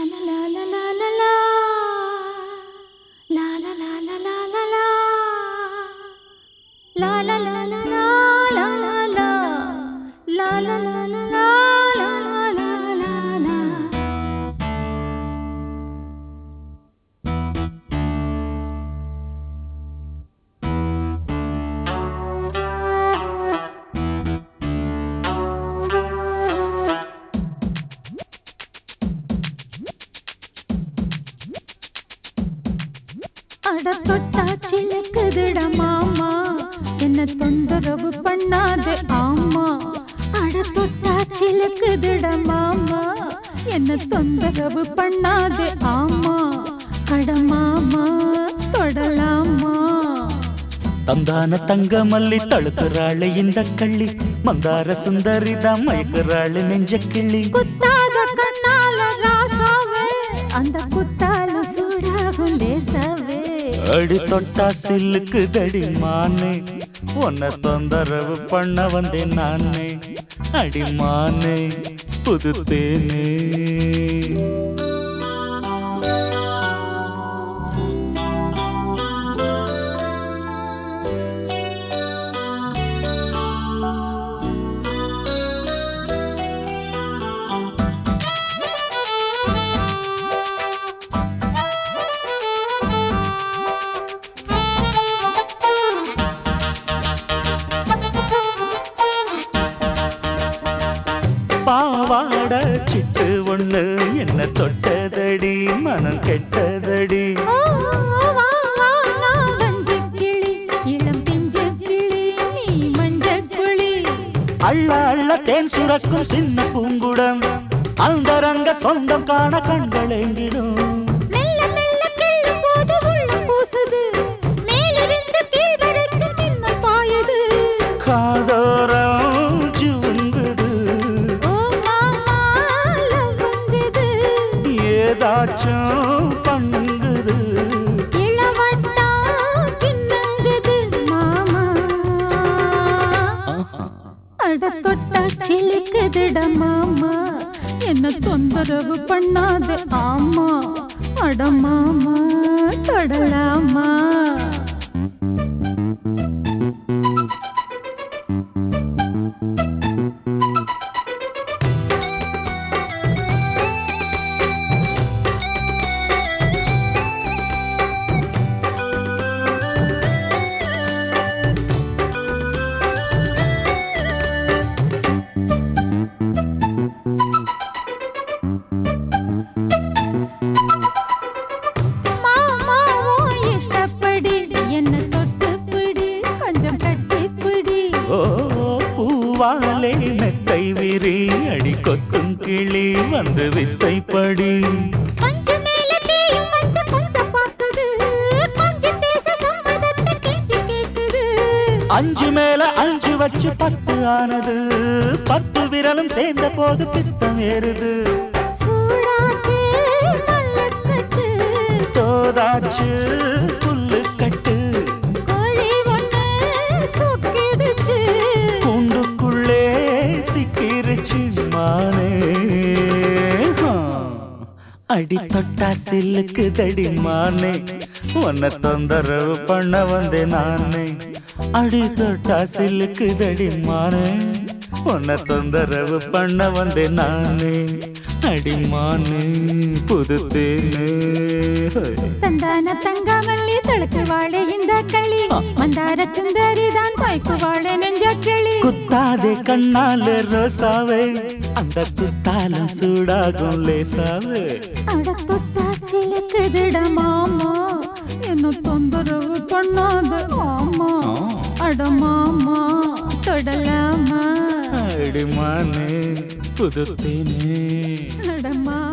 அட தொட்டா சிலுக்குதுட மாமா என்ன தொந்தரவு பண்ணாது ஆமா அட தொட்டா சிலுக்குதுட மாமா என்ன தொந்தரவு பண்ணாது ஆமா அட மாமா தொடலாமா ತಂದಾನ ತಂಗ ಮಲ್ಲಿ ತಳುಕರಾಳೆ ಇಂದ ಕಳ್ಳಿ ಮಂದಾರ ಸುಂದರಿದ ಮೈಕರಾಳೆ ನೆಂಜ ಕಿಳ್ಳಿ குத்தாத கண்ணால ராசாவே அந்த குத்தால சூடாகும் தேசவே அடி தொட்டா சில்லுக்கு தடி மானே உன்னை தொந்தரவு பண்ண வந்தேன் நானே அடி மானே புது தேனே பாவாட சிட்டு ஒண்ணு என்ன தொட்டதடி மனம் கெட்டதடி ஓ, வா, வா, வா, வஞ்சிக் கிளி, இளம் பிஞ்சுக் கிளி, நீ மஞ்சள் கிளி. அள்ள அள்ள தேன் சுரக்கும் சின்ன பூங்குடம் அந்த ரங்க சொந்தம் காண கண்கள் எங்கிடும் மெல்ல மெல்ல கிள்ளும் போது உள்ளம் பூசுது. மேலிருந்து கீழ் வரைக்கும் மின்னல் பாயுது. காதோரம் ஜுங்குது ஓ, மாமா, love வந்தது. ஏதாச்சும் பண்ணுங்குது இளவட்டம் கின்னங்குது, மாமா. அட தொட்டா சிலுக்குதுட மாமா என்ன தொந்தரவு பண்ணாது ஆமா அட மாமா தொடலாமா மாமா உன் இஷ்டப்படி என்ன தொட்டு பிடி கொஞ்சம் கட்டி பிடி ஓ பூவாலே நெத்தை விரி அடி கொத்தும் கிளி வந்து வித்தைப்படி பஞ்சு மேல தேயும் வந்து கொஞ்சம் பார்த்தது கொஞ்சம் பேச சம்மதத்தை கேட்டு கேட்குது அஞ்சு மேல அஞ்சு வச்சு பத்து ஆனது பத்து விரலும் சேர்ந்த போது பித்தம் ஏறுது சூடாச்சு மல்லக்கட்டு தோதாச்சு புல்லு கட்டு கோழி ஒண்ணு கொக்கிடுச்சு கூண்டுக்குள்ளே சிக்கிருச்சு மானே ஆ. அடி தொட்டா சில்லுக்கு தடி மானே உன்னை தொந்தரவு பண்ண வந்தேன் நானே அடி தொட்டா சில்லுக்கு தடி மானே உன்னை தொந்தரவு பண்ண வந்தேன் நானே அடி மானே புது தேனே சந்தான தங்கமல்லி தழுக்கு வாழை இந்த களி மந்தார சுந்தரிதான் தாய்க்கு வாழை நெஞ்ச கிளி குத்தாதே கண்ணால ரோசாவே அந்த குத்தாலம் சூடாகும் லேசாவே அட தொட்டா சிலுக்குதுட மாமா என்ன தொந்தரவு பண்ணாத மாமா அட மாமா தொடலாமா அடிமானே புது தேனே அட மாமா